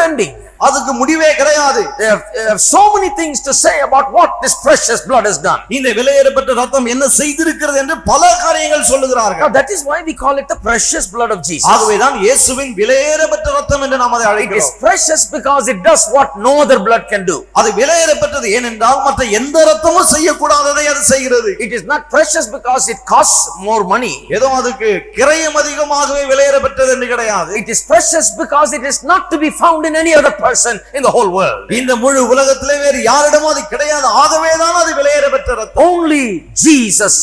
ending. அதுக்கு முடிவே கிடையாது They have, they have so many things to say about what this precious blood has done. இந்த விலையேறப்பட்ட ரத்தம் என்ன செய்திருக்கிறது என்று பல காரியங்கள் Now சொல்லுகிறார்கள் that is why we call it the precious blood of Jesus. ஆகவேதான் இயேசுவின் விலையேறப்பட்ட ரத்தம் என்று நாம் அதை It is அழைக்கிறோம் precious because it does what no other blood can do. அது விலையேறப்பட்டது ஏனென்றால் மற்ற எந்த ரத்தமும் செய்யக்கூடாததை அது செய்கிறது It is not precious because it costs more money. ஏதோ அதுக்கு கிரயம் அதிகமாகவே விலையேறப்பட்டது என்று கிடையாது It is precious because it is not to be found in any other person in the whole world. இந்த முழு உலகத்திலே வேறு யாரிடமும் அது கிடையாது ஆகவேதான் அது விலையேறப்பட்ட ரத்தம் Only Jesus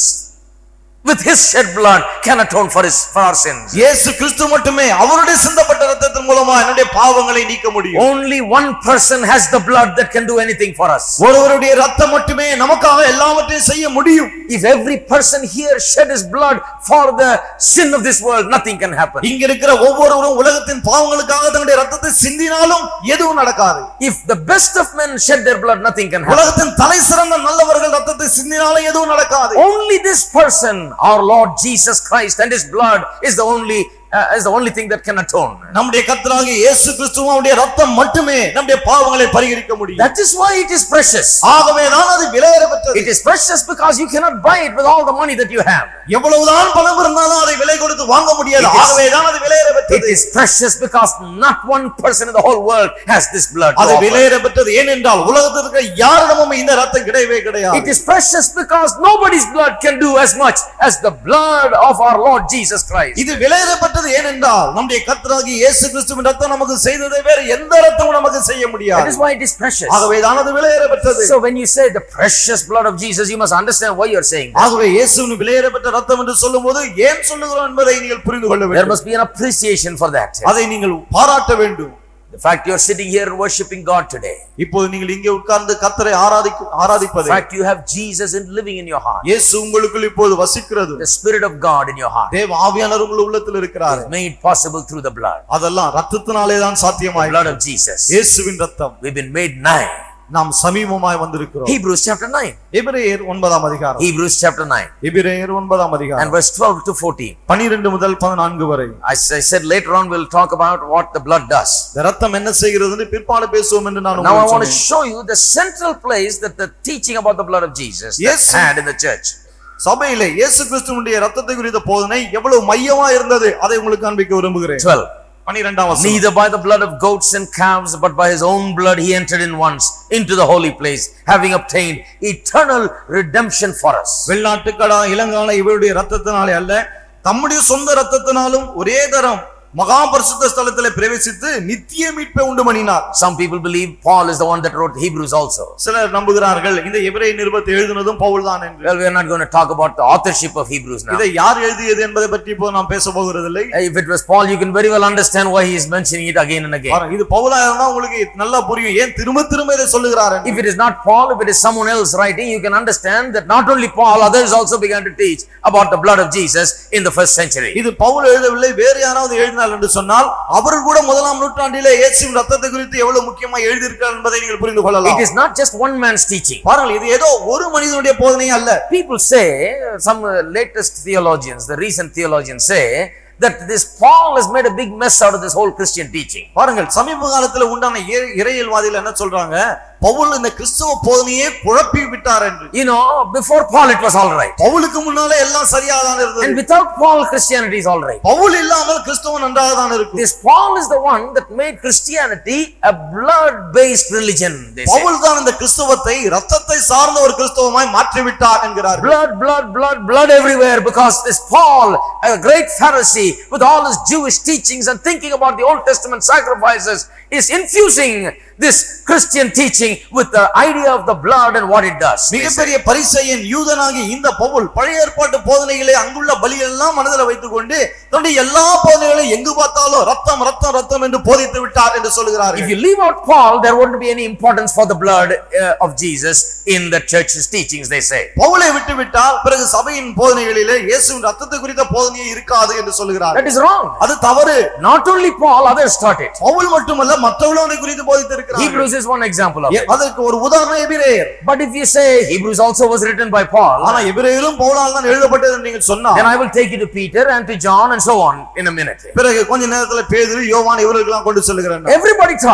with his shed blood can atone for his for our sins. இயேசு கிறிஸ்து மட்டுமே அவருடைய சிந்தப்பட்ட ரத்தத்தின் மூலமா என்னுடைய பாவங்களை நீக்க முடியும் Only one person has the blood that can do anything for us. ஒருவருடைய ரத்தம் மட்டுமே நமக்காக எல்லாவற்றையும் செய்ய முடியும் If every person here shed his blood for the sin of this world, nothing can happen. இங்க இருக்கிற ஒவ்வொருவரும் உலகத்தின் பாவங்களுக்காக தன்னுடைய ரத்தத்தை சிந்தினாலும் எதுவும் நடக்காது If the best of men shed their blood, nothing can happen. உலகத்தின் தலை சிறந்த நல்லவர்கள் ரத்தத்தை சிந்தினாலும் எதுவும் நடக்காது Only this person, our Lord Jesus Christ and his blood is the only uh, is the only thing that can atone. நம்முடைய கர்த்தராகிய இயேசு கிறிஸ்துவும் அவருடைய ரத்தம் மட்டுமே நம்முடைய பாவங்களை பரிகரிக்க முடியும் That is why it is precious. ஆகவே தான் அது விலையேறப்பட்டது It is precious because you cannot buy it with all the money that you have. எவ்வளவுதான் பணம் இருந்தாலும் அதை விலை கொடுத்து வாங்க முடியாது It is- ஆகவே தான் அது It விலையேறப்பட்டது is precious because not one person in the whole world has this blood. to அது offer. விலையேறப்பட்டது ஏனென்றால் உலகத்தில் இருக்கிற யாரிடமும் இந்த ரத்தம் கிடையவே It கிடையாது is precious because nobody's blood can do as much as the blood of our Lord Jesus Christ. இது விலையேறப்பட்டது ஏனென்றால் நம்முடைய கர்த்தராகிய இயேசு கிறிஸ்துவின் ரத்தம் நமக்கு செய்ததை வேற எந்த ரத்தமும் நமக்கு செய்ய That is முடியாது why it is precious. ஆகவே தான் அது விலையேறப்பட்டது So when you say the precious blood of Jesus, you must understand why you are saying that. ஆகவே இயேசுவின் விலையேறப்பட்ட ரத்தம் என்று சொல்லும்போது ஏன் சொல்லுகிறோம் என்பதை நீங்கள் புரிந்து கொள்ள There வேண்டும் must be an appreciation for that. அதை நீங்கள் பாராட்ட வேண்டும் The fact you are sitting here worshiping God today. இப்போது நீங்கள் இங்கே உட்கார்ந்து கர்த்தரை ஆராதிக்க The ஆராதிப்பது fact you have Jesus in living in your heart. இயேசு உங்களுக்குள் இப்போது வசிக்கிறது The Spirit of God in your heart தேவ ஆவியானவர் உங்கள் உள்ளத்தில் இருக்கிறார் is made possible through the blood. அதெல்லாம் ரத்தத்தினாலே தான் The சாத்தியமாய் blood of Jesus. இயேசுவின் ரத்தம் We've been made nigh. நாம் சமீபமாய் வந்திருக்கிறோம் Hebrews chapter 9. எபிரேயர் ஒன்பதாம் அதிகாரம் Hebrews chapter 9 எபிரேயர் ஒன்பதாம் and அதிகாரம் verse 12 to 14. பனிரெண்டு முதல் பதினான்கு வரை As I said later on, we'll talk about what the blood does. இந்த ரத்தம் என்ன செய்கிறதுன்னு பிற்பாடு பேசுவோம் என்று நான் Now I உங்களுக்கு want to சொன்னேன். show you the central place that the teaching about the blood of Jesus that Yes. had in the church. சபையிலே இயேசு கிறிஸ்துவனுடைய ரத்தத்தை குறித்த போதனை எவ்வளவு மையமா இருந்தது அதை உங்களுக்கு காண்பிக்க விரும்புகிறேன் 12. பனிரெண்டாம் வசனம் Neither by the blood of goats and calves, but by his own blood he entered in once into the holy place, having obtained eternal redemption for us. வெள்ளாட்டுக்கடா இளங்கால இவருடைய ரத்தத்தினாலே அல்ல தம்முடைய சொந்த ரத்தத்தினாலும் ஒரே தரம் மகா பரிசுத்த ஸ்தலத்திலே பிரவேசித்து நித்திய மீட்பை உண்டு பண்ணினார் Some people believe Paul is the one that wrote Hebrews also. சிலர் நம்புகிறார்கள் இந்த எபிரேய நிருபத்தை எழுதினதும் பவுல் தான் என்று Well, we are not going to talk about the authorship of Hebrews now. இதை யார் எழுதியது என்பதை பற்றி இப்போ நாம் பேச போகிறதில்லை If it was Paul, you can very well understand why he is mentioning it again and again. பாருங்க, இது பவுலா இருந்தா உங்களுக்கு நல்லா புரியும் ஏன் திரும்ப திரும்ப இதை சொல்லுகிறார் என்று. If it is not Paul, if it is someone else writing, you can understand that not only Paul, others also began to teach about the blood of Jesus in the first century. இது பவுல் எழுதவில்லை வேறு யாராவது எழுதினார் என்று சொன்னால் அவர் கூட முதலாம் நூற்றாண்டிலே இயேசுவின் ரத்தத்தை குறித்து எவ்வளவு முக்கியமா எழுதியிருக்கிறார் என்பதை நீங்கள் புரிந்து It கொள்ளலாம் is not just one man's teaching. பாருங்கள் இது ஏதோ ஒரு மனிதனுடைய போதனை அல்ல People say, some uh, latest theologians, the recent theologians say, that this Paul has made a big mess out of this whole Christian teaching. பாருங்கள் சமீப காலத்துல உண்டான இறை- இறையியல்வாதிகள் என்ன சொல்றாங்க பவுல் இந்த கிறிஸ்தவ போதனையே குழப்பி விட்டார் என்று You know, before Paul it was all right. பவுலுக்கு முன்னாலே எல்லாம் சரியாக தான் And இருந்தது without Paul, Christianity is all right. Pavul இல்லாமல் கிறிஸ்தவம் நன்றாக தான் இருக்கும் This Paul is the one that made Christianity a blood-based religion. They say. Pavul தான் இந்த கிறிஸ்தவத்தை ரத்தத்தை சார்ந்த ஒரு கிறிஸ்தவமாய் மாற்றிவிட்டார் என்கிறார் Blood, blood, blood, blood everywhere because this Paul, a great Pharisee with all his Jewish teachings and thinking about the Old Testament sacrifices, is infusing this Christian teaching with the idea of the blood and what it does. they say. மிகப்பெரிய பரிசையன் யூதனாகி இந்த பவுல் பழைய ஏற்பாட்டு போதனைகளை அங்குள்ள பலிகள் எல்லாம் மனதில் வைத்துக் கொண்டு தன்னுடைய எல்லா போதனைகளையும் எங்கு பார்த்தாலும் ரத்தம் ரத்தம் ரத்தம் என்று போதித்து விட்டார் என்று If சொல்லுகிறார்கள் you leave out Paul, there wouldn't be any importance for the blood uh, of Jesus in the church's teachings, they say. பவுலை விட்டு விட்டால் பிறகு சபையின் போதனைகளிலே இயேசுவின் ரத்தத்தை குறித்த போதனையே இருக்காது என்று சொல்லுகிறார் That is wrong. அது தவறு Not only Paul, others taught it. Pavul மட்டுமல்ல மற்றவர்களும் அதை குறித்து போதித்திருக்கிறார்கள் Hebrews is one example of it. அதற்கு ஒரு உதாரணம் எபிரேயர் But if you say Hebrews also was written by Paul, ஆனா எபிரேயரும் பவுலால் தான் எழுதப்பட்டது என்று நீங்கள் சொன்னா then I will take you to Peter and to John and so on in a minute. பிறகு கொஞ்ச நேரத்துல பேதுரு யோவான் இவர்களுக்கெல்லாம் கொண்டு செல்லுகிறேன் Everybody thought